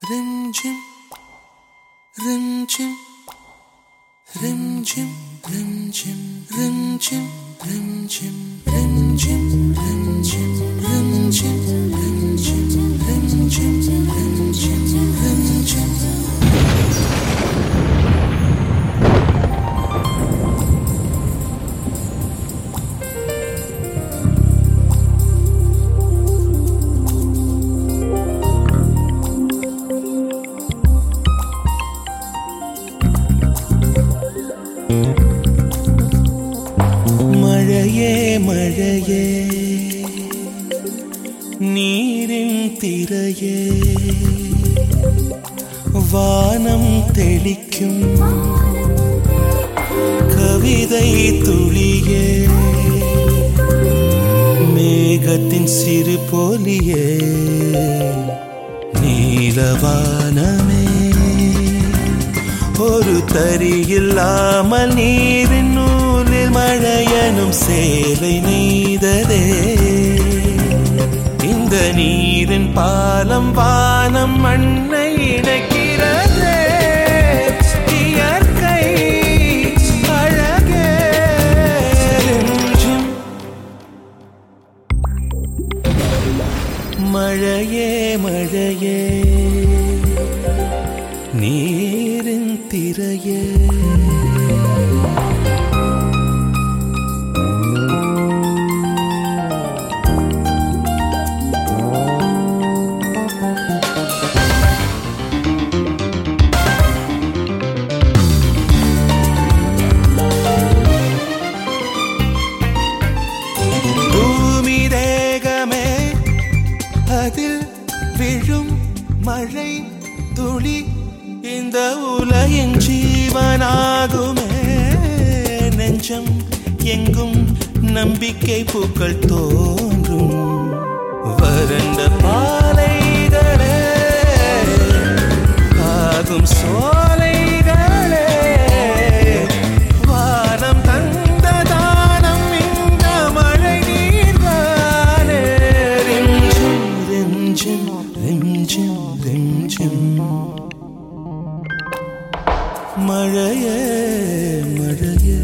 Rim-jim, rim-jim, rim-jim, rim-jim, rim-jim, rim-jim, rim-jim, rim-jim, rim-jim, rim-jim, rim-jim, rim-jim, rim-jim. மழையே மழையே நீரின் திரையே வானம் தெளிக்கும் கவிதை துளியே மேகத்தின் சிறு பொலியே நீலவானமே ஒரு தரி இல்லாமல் நீரின் நூலில் மழையனும் சேலை நெய்ததே இந்த நீரின் பாலம் வானம் மண்ணை இணைக்கிறதே இயற்கை அழகே நெஞ்சும் மழையே மழையே நீரின் திரையே பூமி தேகமே அதில் விழும் மழை துளி இந்த உலகின் ஜீவனாகுமே நெஞ்சம் எங்கும் நம்பிக்கை பூக்கள் தோன்றும் வறண்ட பாலைகளே ஆகும் சோலைகளே வானம் தந்த தானம் இந்த மழை நீர்தானே ரெஞ்சும் ரெஞ்சும் ரெஞ்சும் ரெஞ்சும் மழையே மழையே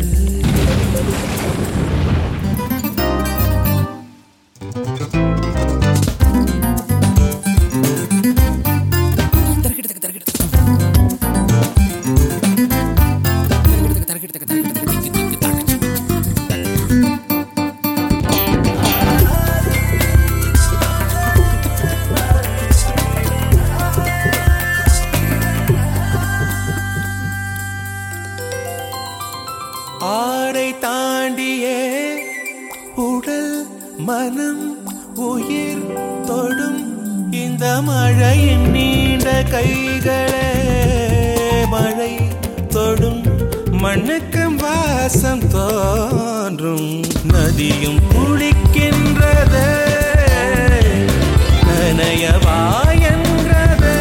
ஆடை தாண்டியே உடல் மனம் உயிர் தொடும் இந்த மழையின் நீண்ட கைகளே மழை தொடும் மண்ணுக்கு வாசம் தோன்றும் நதியும் குளிக்கின்றதே நனையவா என்றதே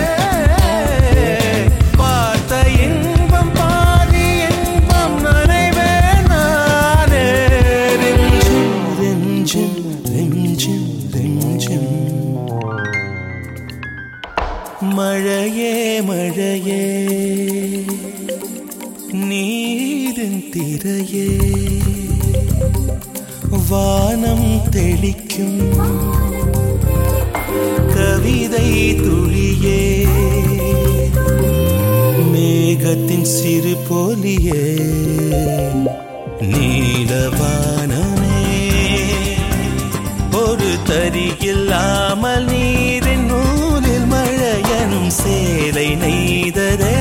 பார்த்த இன்பம் பாதி இன்பம் நனைவே நானே ரெஞ்சும் ரெஞ்சும் ரெஞ்சும் ரெஞ்சும் மழையே மழையே நீரின் திரையே வானம் தெளிக்கும் கவிதை துளியே மேகத்தின் சிறு பொலியே நீலவானமே ஒரு தரி இல்லாமல் நீரின் நூலில் மழையனும் சேலை நெய்ததே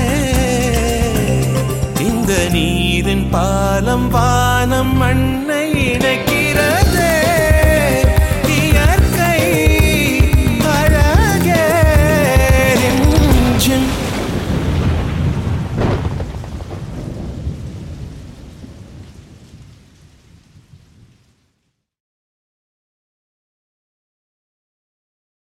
இந்த நீரின் பாலம் வானம் மண்ணை இணைக்க